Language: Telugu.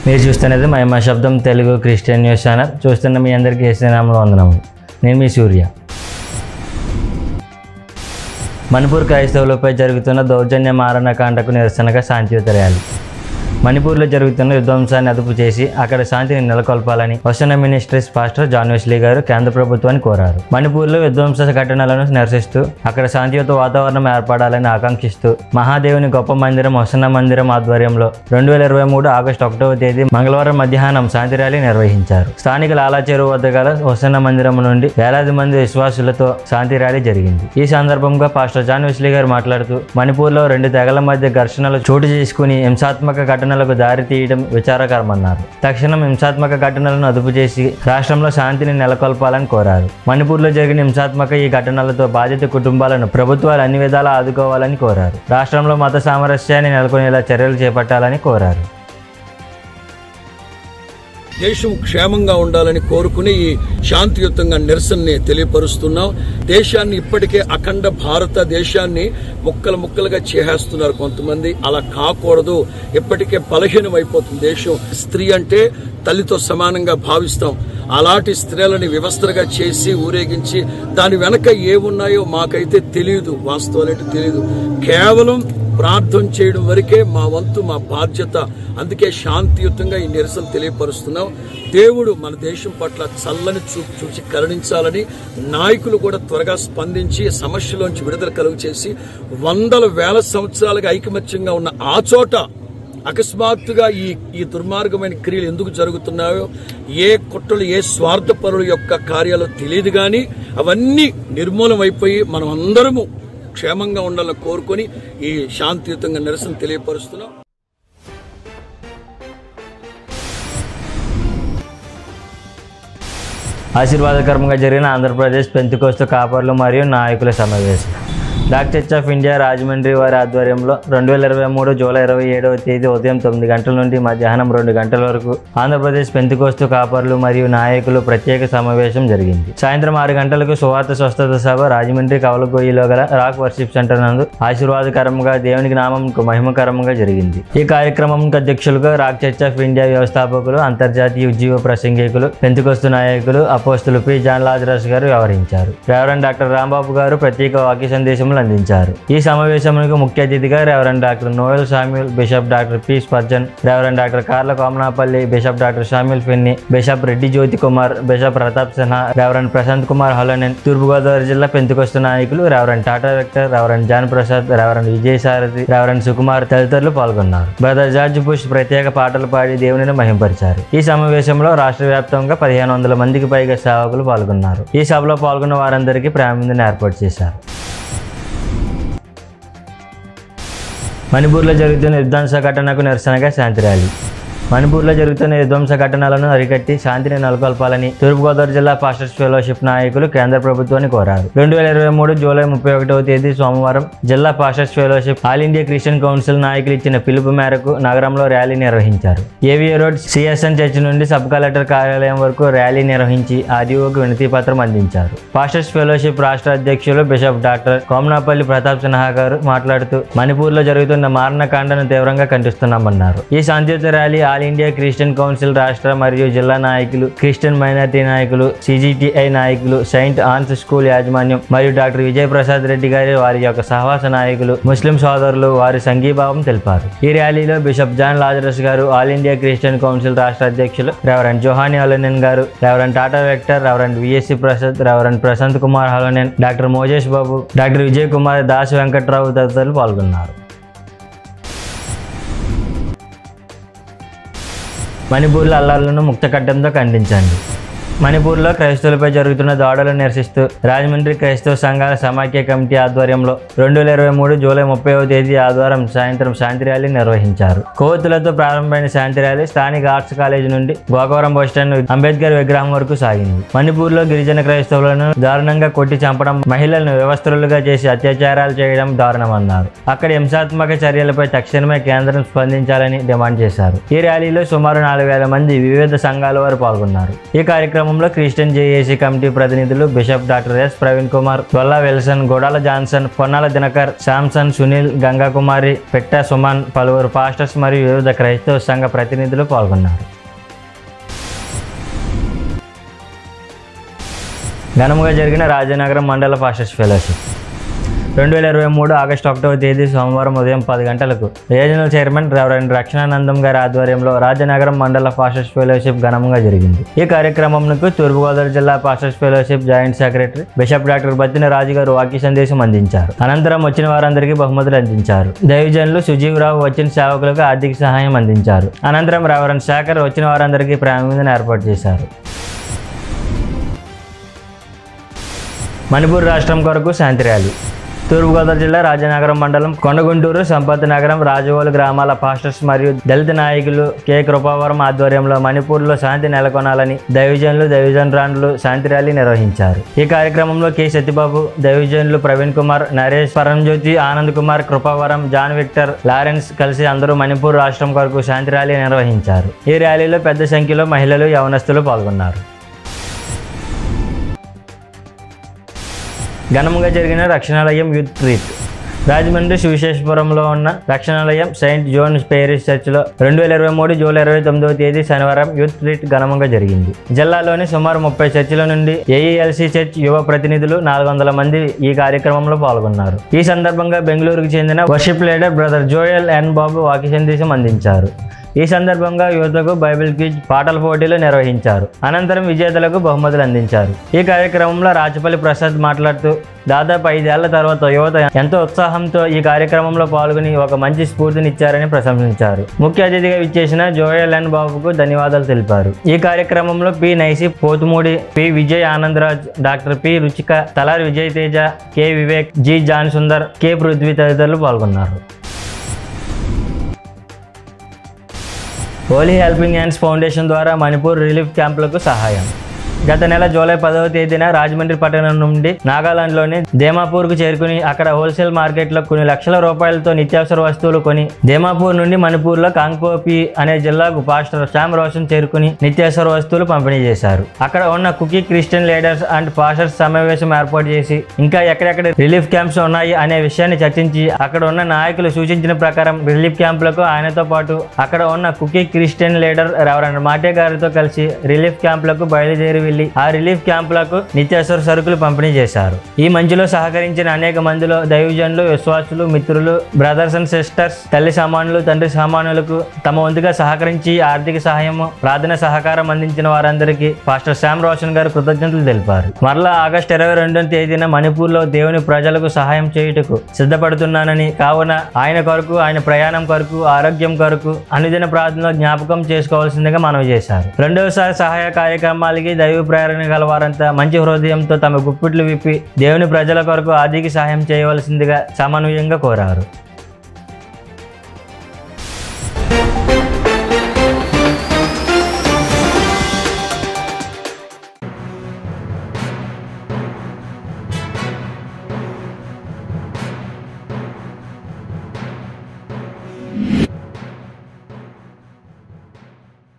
మీరు చూస్తున్నది మహిమా శబ్దం తెలుగు క్రిస్టియన్ న్యూస్ ఛానల్ చూస్తున్న మీ అందరికీ ఏసునామంలో వందనము నేను మీ సూర్య మణిపూర్ క్రైస్తవులపై జరుగుతున్న దౌర్జన్య మారణకాండకు నిరసనగా శాంతియుత ర్యాలీ మణిపూర్లో జరుగుతున్న విధ్వంసాన్ని అదుపు చేసి అక్కడ శాంతిని నెలకొల్పాలని వసన మినిస్ట్రీస్ పాస్టర్ జాన్ వెస్లీ గారు కేంద్ర ప్రభుత్వాన్ని కోరారు మణిపూర్లో విధ్వంస ఘటనలను నిరసిస్తూ అక్కడ శాంతియుత వాతావరణం ఏర్పడాలని ఆకాంక్షిస్తూ మహాదేవుని గొప్ప మందిరం వసన మందిరం ఆధ్వర్యంలో రెండు వేల ఇరవై మూడు ఆగస్టు ఒకటవ తేదీ మంగళవారం మధ్యాహ్నం శాంతి ర్యాలీ నిర్వహించారు స్థానిక లాలా చెరువు వద్ద గల వసన మందిరం నుండి వేలాది మంది విశ్వాసులతో శాంతి ర్యాలీ జరిగింది ఈ సందర్భంగా పాస్టర్ జాన్ వెస్లీ గారు మాట్లాడుతూ మణిపూర్లో రెండు తెగల మధ్య ఘర్షణలు చోటు చేసుకుని హింసాత్మక ఘటనలకు దారి తీయడం విచారకరమన్నారు తక్షణం హింసాత్మక ఘటనలను అదుపు చేసి రాష్ట్రంలో శాంతిని నెలకొల్పాలని కోరారు మణిపూర్లో జరిగిన హింసాత్మక ఈ ఘటనలతో బాధిత కుటుంబాలను ప్రభుత్వాలు అన్ని విధాలా ఆదుకోవాలని కోరారు రాష్ట్రంలో మత సామరస్యాన్ని నెలకొనేలా చర్యలు చేపట్టాలని కోరారు దేశం క్షేమంగా ఉండాలని కోరుకుని ఈ శాంతియుతంగా నిరసనని తెలియపరుస్తున్నాం దేశాన్ని ఇప్పటికే అఖండ భారతదేశాన్ని ముక్కలు ముక్కలుగా చేసేస్తున్నారు కొంతమంది అలా కాకూడదు ఇప్పటికే బలహీనం అయిపోతుంది దేశం స్త్రీ అంటే తల్లితో సమానంగా భావిస్తాం అలాంటి స్త్రీలని వ్యవస్థగా చేసి ఊరేగించి దాని వెనక ఏమున్నాయో మాకైతే తెలియదు వాస్తవాలంటే తెలియదు కేవలం ప్రార్థన చేయడం వరకే మా వంతు మా బాధ్యత అందుకే శాంతియుతంగా ఈ నిరసన తెలియపరుస్తున్నాం దేవుడు మన దేశం పట్ల చల్లని చూపు చూసి కరుణించాలని నాయకులు కూడా త్వరగా స్పందించి సమస్యలోంచి విడుదల కలుగు చేసి వందల వేల సంవత్సరాలుగా ఐకమత్యంగా ఉన్న ఆ చోట అకస్మాత్తుగా ఈ ఈ దుర్మార్గమైన క్రియలు ఎందుకు జరుగుతున్నాయో ఏ కుట్రలు ఏ స్వార్థపరుల యొక్క కార్యాలు తెలియదు కానీ అవన్నీ నిర్మూలమైపోయి మనం అందరము క్షేమంగా ఉండాలని కోరుకొని ఈ శాంతియుతంగా నిరసన తెలియపరుస్తున్నాం ఆశీర్వాదకరంగా జరిగిన ఆంధ్రప్రదేశ్ పెంతుకోస్తు కాపర్లు మరియు నాయకుల సమావేశం డాక్ చర్చ్ ఆఫ్ ఇండియా రాజమండ్రి వారి ఆధ్వర్యంలో రెండు వేల ఇరవై మూడు జూలై ఇరవై ఏడవ తేదీ ఉదయం తొమ్మిది గంటల నుండి మధ్యాహ్నం రెండు గంటల వరకు ఆంధ్రప్రదేశ్ పెంతుకోస్తు కాపర్లు మరియు నాయకులు ప్రత్యేక సమావేశం జరిగింది సాయంత్రం ఆరు గంటలకు సువార్త స్వస్థత సభ రాజమండ్రి కవలగొయ్యిలో గల రాక్ వర్షిప్ సెంటర్ నందు ఆశీర్వాదకరంగా దేవునికి నామంకు మహిమకరంగా జరిగింది ఈ కార్యక్రమంకి అధ్యక్షులుగా రాక్ చర్చ్ ఆఫ్ ఇండియా వ్యవస్థాపకులు అంతర్జాతీయ ఉద్యోగ ప్రసంగికులు పెంతుకొస్తు నాయకులు అపోస్తులు పి జాన్ లాజరస్ గారు వ్యవహరించారు రెవరెండ్ డాక్టర్ రాంబాబు గారు ప్రత్యేక వాక్య సందేశములు అందించారు ఈ సమావేశానికి ముఖ్య అతిథిగా reverend doctor Noel Samuel bishop doctor P Spurgeon reverend doctor Karla Komanapalli bishop doctor Samuel Finney bishop Reddy Jyothi Kumar bishop Pratap Sinha reverend Prashanth Kumar Halonen తూర్పుగోదావరి జిల్లా పెంతుకొస్తు నాయకులు reverend Tata Victor reverend John Prasad reverend Vijay Sarathi reverend Sukumar తదితరులు పాల్గొన్నారు బ్రదర్ జార్జ్ బుష్ ప్రత్యేక పాటలు పాడి దేవునిని మహింపరిచారు ఈ సమావేశంలో రాష్ట్ర వ్యాప్తంగా పదిహేను వందల మందికి పైగా సేవకులు పాల్గొన్నారు ఈ సభలో పాల్గొన్న వారందరికీ ప్రాముఖ్యతను ఏర్పాటు చేశారు మణిపూర్లో జరుగుతున్న విధ్వంస ఘటనకు నిరసనగా శాంతి ర్యాలీ మణిపూర్లో జరుగుతున్న విధ్వంస ఘటనలను అరికట్టి శాంతిని నెలకొల్పాలని తూర్పుగోదావరి జిల్లా పాస్టర్స్ ఫెలోషిప్ నాయకులు కేంద్ర ప్రభుత్వాన్ని కోరారు రెండు వేల ఇరవై మూడు జూలై ముప్పై ఒకటవ తేదీ సోమవారం జిల్లా pastors fellowship all India Christian council నాయకులు ఇచ్చిన పిలుపు మేరకు నగరంలో ర్యాలీ నిర్వహించారు ఏవిఏ రోడ్ సిఎస్ఎన్ చర్చ్ నుండి సబ్ కలెక్టర్ కార్యాలయం వరకు ర్యాలీ నిర్వహించి ఆర్డీఓకి వినతి పత్రం అందించారు పాస్టర్స్ ఫెలోషిప్ రాష్ట్ర అధ్యక్షులు బిషప్ డాక్టర్ కోమనాపల్లి ప్రతాప్ సిన్హా గారు మాట్లాడుతూ మణిపూర్లో జరుగుతున్న మారణకాండను తీవ్రంగా ఖండిస్తున్నామన్నారు ఈ శాంతియుత rally all India Christian council రాష్ట్ర మరియు జిల్లా నాయకులు క్రిస్టియన్ మైనార్టీ నాయకులు సిజిటిఐ నాయకులు సెయింట్ ఆన్స్ స్కూల్ యాజమాన్యం మరియు డాక్టర్ విజయ్ ప్రసాద్ రెడ్డి గారి వారి యొక్క సహవాస నాయకులు ముస్లిం సోదరులు వారి సంఘీభావం తెలిపారు ఈ ర్యాలీలో bishop John Lazarus garu all India Christian council రాష్ట్ర అధ్యక్షులు reverend Juhani Halonen garu reverend Tata Victor reverend VSC Prasad reverend Prashanth Kumar Halonen doctor Mojesh Babu doctor Vijay Kumar Das Venkatrao తదితరులు పాల్గొన్నారు మణిపూర్లో అల్లాలను ముక్తకట్టంతో ఖండించండి మణిపూర్లో క్రైస్తవులపై జరుగుతున్న దాడులను నిరసిస్తూ రాజమండ్రి క్రైస్తవ సంఘాల సమాఖ్య కమిటీ ఆధ్వర్యంలో రెండు వేల ఇరవై మూడు జూలై ముప్పైవ తేదీ ఆదివారం సాయంత్రం శాంతి ర్యాలీ నిర్వహించారు కోవతులతో ప్రారంభమైన శాంతి ర్యాలీ స్థానిక ఆర్ట్స్ కాలేజ్ నుండి గోకవరం బస్టాండ్ అంబేద్కర్ విగ్రహం వరకు సాగింది మణిపూర్లో గిరిజన క్రైస్తవులను దారుణంగా కొట్టి చంపడం మహిళలను వ్యవస్థలుగా చేసి అత్యాచారాలు చేయడం దారుణమన్నారు అక్కడ హింసాత్మక చర్యలపై తక్షణమే కేంద్రం స్పందించాలని డిమాండ్ చేశారు ఈ ర్యాలీలో సుమారు నాలుగు వేల మంది వివిధ సంఘాల వారు పాల్గొన్నారు ఈ కార్యక్రమంలో కార్యక్రమంలో క్రిస్టియన్ జేఏసీ కమిటీ ప్రతినిధులు bishop doctor S Praveen Kumar Golla Wilson Godala Johnson Ponnala Dinakar Samson Sunil Gangakumari Petta Suman పలువురు పాస్టర్స్ మరియు వివిధ క్రైస్తవ సంఘ ప్రతినిధులు పాల్గొన్నారు ఘనముగా జరిగిన రాజనగరం మండల పాస్టర్స్ ఫెలోషిప్ రెండు వేల ఇరవై మూడు ఆగస్టు ఒకటవ తేదీ సోమవారం ఉదయం పది గంటలకు రీజనల్ చైర్మన్ రెవరెండ్ రక్షణానందం గారి ఆధ్వర్యంలో రాజనగరం మండల పాస్టర్స్ ఫెలోషిప్ ఘనంగా జరిగింది ఈ కార్యక్రమంకు తూర్పుగోదావరి జిల్లా pastors fellowship joint secretary bishop doctor Battina Raju garu వాక్య సందేశం అందించారు అనంతరం వచ్చిన వారందరికీ బహుమతులు అందించారు దైవజనులు సుజీవరావు వచ్చిన సేవకులకు ఆర్థిక సహాయం అందించారు అనంతరం రెవరెండ్ శేఖర్ వచ్చిన వారందరికీ ప్రేమ మీదను ఏర్పాటు చేశారు మణిపూర్ రాష్ట్రం కొరకు శాంతి ర్యాలీ తూర్పుగోదావరి జిల్లా రాజనగరం మండలం కొండగుంటూరు సంపత్ నగరం రాజవోలు గ్రామాల పాస్టర్స్ మరియు దళిత నాయకులు కె కృపావరం ఆధ్వర్యంలో మణిపూర్లో శాంతి నెలకొనాలని దైవజనులు దైవజనరాండ్లు శాంతి ర్యాలీ నిర్వహించారు ఈ కార్యక్రమంలో కె సత్యబాబు దైవజనులు Praveen Kumar Naresh Paramjyothi Anand Kumar Krupavaram John Victor Lawrence కలిసి అందరూ మణిపూర్ రాష్ట్రం కొరకు శాంతి ర్యాలీ నిర్వహించారు ఈ ర్యాలీలో పెద్ద సంఖ్యలో మహిళలు యవనస్తులు పాల్గొన్నారు ఘనంగా జరిగిన రక్షణాలయం యూత్ ట్రీట్ రాజమండ్రి సువిశేషపురంలో ఉన్న రక్షణాలయం సెయింట్ జోన్ పేరిస్ చర్చ్లో రెండు వేల ఇరవై మూడు జూలై ఇరవై తొమ్మిదవ తేదీ శనివారం యూత్ ట్రీట్ ఘనంగా జరిగింది జిల్లాలోని సుమారు ముప్పై చర్చిల నుండి ఏఈఎల్సీ చర్చ్ యువ ప్రతినిధులు నాలుగు వందల మంది ఈ కార్యక్రమంలో పాల్గొన్నారు ఈ సందర్భంగా బెంగళూరుకు చెందిన worship leader brother Joel N Babu వాక్య సందేశం అందించారు ఈ సందర్భంగా యువతకు బైబిల్ క్విజ్ పాటల పోటీలు నిర్వహించారు అనంతరం విజేతలకు బహుమతులు అందించారు ఈ కార్యక్రమంలో రాచపల్లి ప్రసాద్ మాట్లాడుతూ దాదాపు ఐదేళ్ల తర్వాత యువత ఎంతో ఉత్సాహంతో ఈ కార్యక్రమంలో పాల్గొని ఒక మంచి స్ఫూర్తినిచ్చారని ప్రశంసించారు ముఖ్య అతిథిగా ఇచ్చేసిన జోయల్ ఎన్ బాబుకు ధన్యవాదాలు తెలిపారు ఈ కార్యక్రమంలో P Naisy Pothumudi P Vijay Anandaraj doctor P Ruchika Talari Vijay Teja K Vivek G John Sundar K Prithvi తదితరులు పాల్గొన్నారు హోలీ హెల్పింగ్ హ్యాండ్స్ ఫౌండేషన్ ద్వారా మణిపూర్ రిలీఫ్ క్యాంపులకు సహాయం గత నెల జూలై పదవ తేదీన రాజమండ్రి పట్టణం నుండి నాగాలాండ్లోని దేమాపూర్కు చేరుకుని అక్కడ హోల్సేల్ మార్కెట్లో కొన్ని లక్షల రూపాయలతో నిత్యావసర వస్తువులు కొని దేమాపూర్ నుండి మణిపూర్లో కాంగ్పోపి అనే జిల్లాకు పాస్టర్ శ్యామ్ రోషన్ చేరుకుని నిత్యావసర వస్తువులు పంపిణీ చేశారు అక్కడ ఉన్న Kuki Christian leaders and pastors సమావేశం ఏర్పాటు చేసి ఇంకా ఎక్కడెక్కడ రిలీఫ్ క్యాంప్స్ ఉన్నాయి అనే విషయాన్ని చర్చించి అక్కడ ఉన్న నాయకులు సూచించిన ప్రకారం రిలీఫ్ క్యాంపులకు ఆయనతో పాటు అక్కడ ఉన్న కుకీ క్రిస్టియన్ లీడర్ రెవరెండ్ మాటే గారితో కలిసి రిలీఫ్ క్యాంపులకు బయలుదేరి వెళ్లి ఆ రిలీఫ్ క్యాంపులకు నిత్యావసర సరుకులు పంపిణీ చేశారు ఈ మంచులో సహకరించిన అనేక మందిలో దైవజనులు విశ్వాసులు మిత్రులు బ్రదర్స్ అండ్ సిస్టర్స్ తల్లి సమానులు తండ్రి సమానులకు తమ వంతుగా సహకరించి ఆర్థిక సహాయము ప్రార్థన సహకారం అందించిన వారందరికీ పాస్టర్ శామ్ రోషన్ గారు కృతజ్ఞతలు తెలిపారు మరలా ఆగస్టు ఇరవై రెండవ తేదీన మణిపూర్లో దేవుని ప్రజలకు సహాయం చేయుటకు సిద్ధపడుతున్నానని కావున ఆయన కొరకు ఆయన ప్రయాణం కొరకు ఆరోగ్యం కొరకు అనుదిన ప్రార్థనలో జ్ఞాపకం చేసుకోవాల్సిందిగా మనవి చేశారు రెండవసారి సహాయ కార్యక్రమాలకి దైవ ప్రేరణ గల వారంతా మంచి హృదయంతో తమ గుప్పిట్లు విప్పి దేవుని ప్రజల కొరకు ఆర్థిక సహాయం చేయవలసిందిగా సమన్వయంగా కోరారు